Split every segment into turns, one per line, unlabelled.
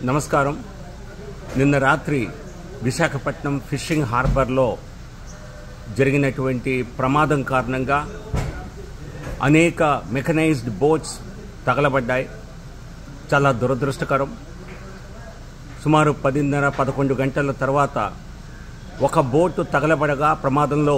నమస్కారం నిన్న రాత్రి విశాఖపట్నం ఫిషింగ్ హార్బర్లో జరిగినటువంటి ప్రమాదం కారణంగా అనేక మెకనైజ్డ్ బోట్స్ తగలబడ్డాయి చాలా దురదృష్టకరం సుమారు పదిన్నర పదకొండు గంటల తర్వాత ఒక బోటు తగలబడగా ప్రమాదంలో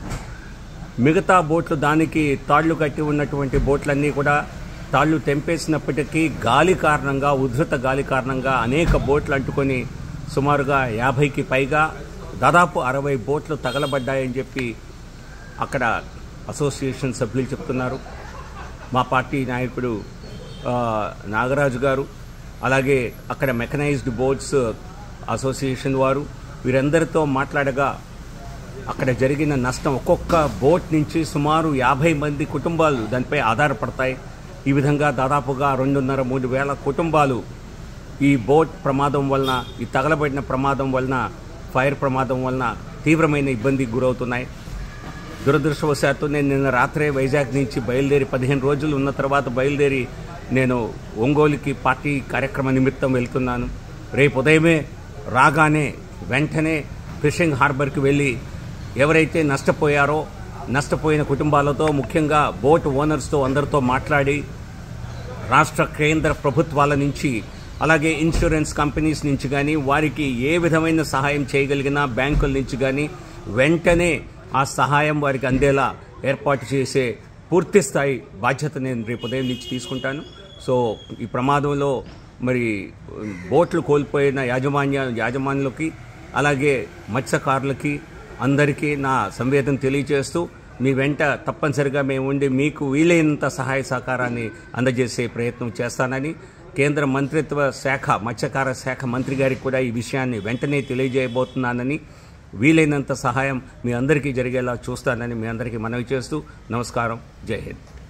మిగతా బోట్లు దానికి తాళ్లు కట్టి ఉన్నటువంటి బోట్లన్నీ కూడా తాళ్లు తెంపేసినప్పటికీ గాలి కారణంగా ఉధృత గాలి కారణంగా అనేక బోట్లు అంటుకొని సుమారుగా యాభైకి పైగా దాదాపు అరవై బోట్లు తగలబడ్డాయని చెప్పి అక్కడ అసోసియేషన్ సభ్యులు చెప్తున్నారు మా పార్టీ నాయకుడు ఆ, నాగరాజు గారు అలాగే అక్కడ మెకనైజ్డ్ బోట్స్ అసోసియేషన్ వారు వీరందరితో మాట్లాడగా అక్కడ జరిగిన నష్టం ఒక్కొక్క బోట్ నుంచి సుమారు యాభై మంది కుటుంబాలు దానిపై ఆధారపడతాయి ఈ విధంగా దాదాపుగా రెండున్నర మూడు వేల కుటుంబాలు ఈ బోట్ ప్రమాదం వలన ఈ తగలబడిన ప్రమాదం వలన ఫైర్ ప్రమాదం వలన తీవ్రమైన ఇబ్బందికి గురవుతున్నాయి దురదృష్టవశాత్తు నేను నిన్న రాత్రే వైజాగ్ నుంచి బయలుదేరి పదిహేను రోజులు ఉన్న తర్వాత బయలుదేరి నేను ఒంగోలుకి పార్టీ కార్యక్రమ నిమిత్తం వెళ్తున్నాను రేపు ఉదయమే రాగానే వెంటనే ఫిషింగ్ హార్బర్కి వెళ్ళి ఎవరైతే నష్టపోయారో నష్టపోయిన కుటుంబాలతో ముఖ్యంగా బోట్ ఓనర్స్తో అందరితో మాట్లాడి రాష్ట్ర కేంద్ర ప్రభుత్వాల నుంచి అలాగే ఇన్సూరెన్స్ కంపెనీస్ నుంచి కానీ వారికి ఏ విధమైన సహాయం చేయగలిగినా బ్యాంకుల నుంచి కానీ వెంటనే ఆ సహాయం వారికి అందేలా ఏర్పాటు చేసే పూర్తి స్థాయి బాధ్యత నేను రేపు ఉదయం నుంచి తీసుకుంటాను సో ఈ ప్రమాదంలో మరి బోట్లు కోల్పోయిన యాజమాన్య యాజమాన్యులకి అలాగే మత్స్యకారులకి అందరికీ నా సంవేదన తెలియజేస్తూ మీ వెంట తప్పనిసరిగా మేము ఉండి మీకు వీలైనంత సహాయ సహకారాన్ని అందజేసే ప్రయత్నం చేస్తానని కేంద్ర మంత్రిత్వ శాఖ మత్స్యకార శాఖ మంత్రి గారికి కూడా ఈ విషయాన్ని వెంటనే తెలియజేయబోతున్నానని వీలైనంత సహాయం మీ అందరికీ జరిగేలా చూస్తానని మీ అందరికీ మనవి చేస్తూ నమస్కారం జై హింద్